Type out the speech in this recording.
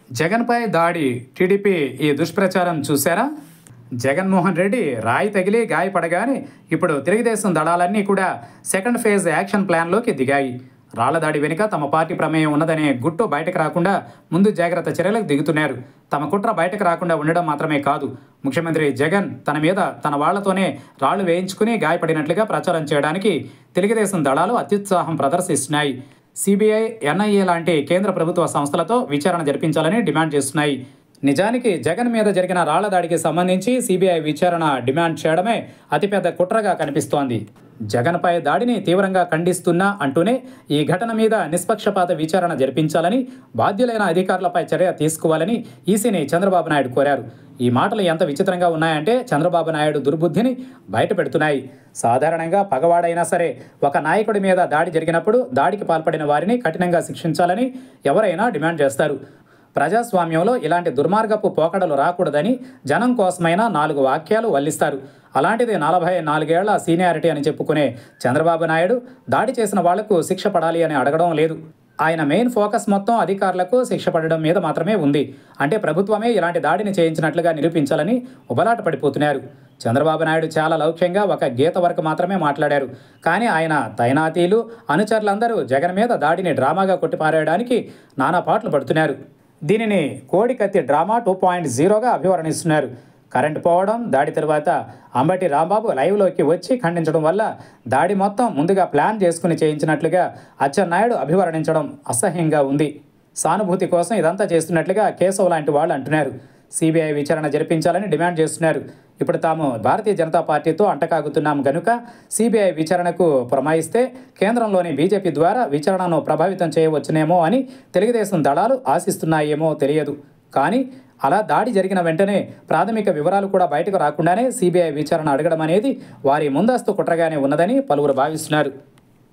జగన్పై దాడి టీడీపీ ఈ దుష్ప్రచారం చూశారా జగన్మోహన్ రెడ్డి రాయి తగిలి గాయపడగానే ఇప్పుడు తెలుగుదేశం దళాలన్నీ కూడా సెకండ్ ఫేజ్ యాక్షన్ ప్లాన్లోకి దిగాయి రాళ్ల దాడి వెనుక తమ పార్టీ ప్రమేయం ఉన్నదనే గుట్టు బయటకు రాకుండా ముందు జాగ్రత్త చర్యలకు దిగుతున్నారు తమ కుట్ర బయటకు రాకుండా ఉండడం మాత్రమే కాదు ముఖ్యమంత్రి జగన్ తన మీద తన వాళ్లతోనే రాళ్లు వేయించుకుని గాయపడినట్లుగా ప్రచారం చేయడానికి తెలుగుదేశం దళాలు అత్యుత్సాహం ప్రదర్శిస్తున్నాయి సిబిఐ ఎన్ఐఏ లాంటి కేంద్ర ప్రభుత్వ సంస్థలతో విచారణ జరిపించాలని డిమాండ్ చేస్తున్నాయి నిజానికి జగన్ మీద జరిగిన రాళ్ల దాడికి సంబంధించి సిబిఐ విచారణ డిమాండ్ చేయడమే అతిపెద్ద కుట్రగా కనిపిస్తోంది జగన్పై దాడిని తీవ్రంగా ఖండిస్తున్నా అంటూనే ఈ ఘటన మీద నిష్పక్షపాత విచారణ జరిపించాలని బాధ్యులైన అధికారులపై చర్య తీసుకోవాలని ఈసీని చంద్రబాబు నాయుడు కోరారు ఈ మాటలు ఎంత విచిత్రంగా ఉన్నాయంటే చంద్రబాబు నాయుడు దుర్బుద్ధిని బయట పెడుతున్నాయి సాధారణంగా పగవాడైనా సరే ఒక నాయకుడి మీద దాడి జరిగినప్పుడు దాడికి పాల్పడిన వారిని కఠినంగా శిక్షించాలని ఎవరైనా డిమాండ్ చేస్తారు ప్రజాస్వామ్యంలో ఇలాంటి దుర్మార్గపు పోకడలు రాకూడదని జనం కోసమైనా నాలుగు వాక్యాలు వల్లిస్తారు అలాంటిది నలభై నాలుగేళ్ల సీనియారిటీ అని చెప్పుకునే చంద్రబాబు నాయుడు దాడి చేసిన వాళ్లకు శిక్ష పడాలి అని అడగడం లేదు ఆయన మెయిన్ ఫోకస్ మొత్తం అధికారులకు శిక్ష పడడం మీద మాత్రమే ఉంది అంటే ప్రభుత్వమే ఇలాంటి దాడిని చేయించినట్లుగా నిరూపించాలని ఉబలాట పడిపోతున్నారు చంద్రబాబు నాయుడు చాలా లౌక్యంగా ఒక గీత వరకు మాత్రమే మాట్లాడారు కానీ ఆయన తైనాతీలు అనుచరులందరూ జగన్ మీద దాడిని డ్రామాగా కొట్టిపారేయడానికి నానా పాటలు పడుతున్నారు దీనిని కోడికత్తి డ్రామా టూ పాయింట్ జీరోగా అభివర్ణిస్తున్నారు కరెంటు పోవడం దాడి తరువాత అంబటి రాంబాబు లైవ్లోకి వచ్చి ఖండించడం వల్ల దాడి మొత్తం ముందుగా ప్లాన్ చేసుకుని చేయించినట్లుగా అచ్చెన్నాయుడు అభివర్ణించడం అసహ్యంగా ఉంది సానుభూతి కోసం ఇదంతా చేస్తున్నట్లుగా కేశవ్ లాంటి వాళ్ళు అంటున్నారు సిబిఐ విచారణ జరిపించాలని డిమాండ్ చేస్తున్నారు ఇప్పుడు తాము భారతీయ జనతా పార్టీతో అంటకాగుతున్నాం గనుక సిబిఐ విచారణకు పురమాయిస్తే కేంద్రంలోని బీజేపీ ద్వారా విచారణను ప్రభావితం చేయవచ్చునేమో అని తెలుగుదేశం దళాలు ఆశిస్తున్నాయేమో తెలియదు కానీ అలా దాడి జరిగిన వెంటనే ప్రాథమిక వివరాలు కూడా బయటకు రాకుండానే సిబిఐ విచారణ అడగడం అనేది వారి ముందస్తు కుట్రగానే ఉన్నదని పలువురు భావిస్తున్నారు